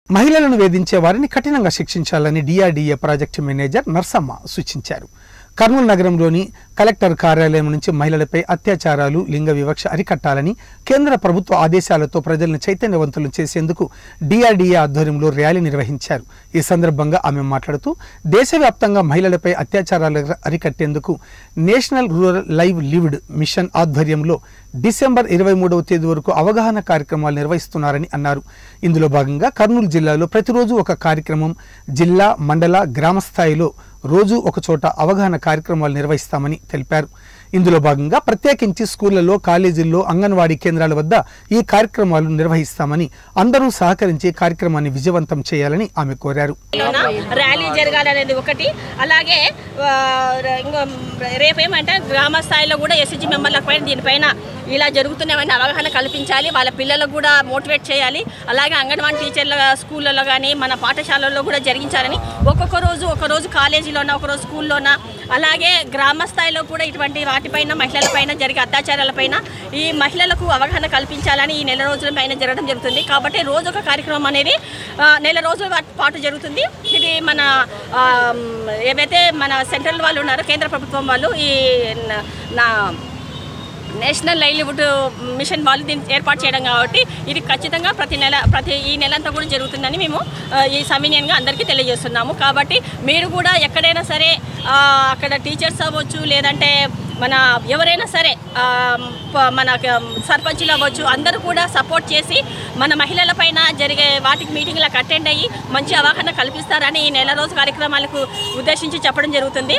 మహిళలను వేధించే వారిని కఠినంగా శిక్షించాలని డిఆర్డీఏ ప్రాజెక్టు మేనేజర్ నర్సమ్మ సూచించారు కర్నూలు నగరంలోని కలెక్టర్ కార్యాలయం నుంచి మహిళలపై అత్యాచారాలు లింగ వివక్ష అరికట్టాలని కేంద్ర ప్రభుత్వ ఆదేశాలతో ప్రజలను చైతన్యవంతులు చేసేందుకు డిఆర్డీఏ ఆధ్వర్యంలో ర్యాలీ నిర్వహించారు ఈ సందర్భంగా ఆమె మాట్లాడుతూ దేశవ్యాప్తంగా మహిళలపై అత్యాచారాలు అరికట్టేందుకు national rural livelihood mission ఆధ్వర్యంలో డిసెంబర్ ఇరవై మూడవ తేదీ వరకు అవగాహన కార్యక్రమాలు నిర్వహిస్తున్నారని అన్నారు ఇందులో భాగంగా కర్నూలు జిల్లాలో ప్రతిరోజు ఒక కార్యక్రమం జిల్లా మండల గ్రామ స్థాయిలో రోజు ఒక చోట అవగాహన కార్యక్రమాలు నిర్వహిస్తామని తెలిపారు ఇందులో భాగంగా ప్రత్యేకించి స్కూళ్లలో కాలేజీల్లో అంగన్వాడీ కేంద్రాల వద్ద ఈ కార్యక్రమాలు నిర్వహిస్తామని అందరూ సహకరించి కార్యక్రమాన్ని విజయవంతం చేయాలని ఆమె కోరారు లోన ర్యాలీ జరగాలనేది ఒకటి అలాగే ఆ, ఇంకో రేపేమంటే గ్రామ స్థాయిలో కూడా ఎస్ఎస్జి మెంబర్ల పైన దీనిపైన ఇలా జరుగుతున్నామని అవగాహన కల్పించాలి వాళ్ళ పిల్లలకు కూడా మోటివేట్ చేయాలి అలాగే అంగన్వాడీ టీచర్ల స్కూళ్ళలో కానీ మన పాఠశాలల్లో కూడా జరిగించాలని ఒక్కొక్క రోజు ఒక రోజు కాలేజీలోన ఒక రోజు స్కూల్లోన అలాగే గ్రామ స్థాయిలో కూడా ఇటువంటి వాటిపైన మహిళలపైన జరిగే అత్యాచారాలపైన ఈ మహిళలకు అవగాహన కల్పించాలని ఈ నెల రోజుల పైన జరగడం జరుగుతుంది కాబట్టి రోజు ఒక కార్యక్రమం అనేది ఆ, నెల రోజుల వా- పాటు జరుగుతుంది ఇది మన ఆ, ఏవైతే మన సెంట్రల్ వాళ్ళు ఉన్నారో కేంద్ర ప్రభుత్వం వాళ్ళు ఈ న- నా నేషనల్ లైవ్లీవుడ్ మిషన్ వాళ్ళు దీన్ని ఏర్పాటు చేయడం కాబట్టి ఇది ఖచ్చితంగా ప్రతి నెల ప్రతి ఈ నెల అంతా కూడా జరుగుతుందని మేము ఆ, ఈ సమన్వయంగా అందరికీ తెలియజేస్తున్నాము కాబట్టి మీరు కూడా ఎక్కడైనా సరే ఆ, అక్కడ టీచర్స్ అవ్వచ్చు లేదంటే మన ఎవరైనా సరే ఆ, ప- మన సర్పంచులు అవ్వచ్చు అందరూ కూడా సపోర్ట్ చేసి మన మహిళల పైన జరిగే వాటికి మీటింగ్లకు అటెండ్ అయ్యి మంచి అవగాహన కల్పిస్తారని ఈ నెల రోజు కార్యక్రమాలకు ఉద్దేశించి చెప్పడం జరుగుతుంది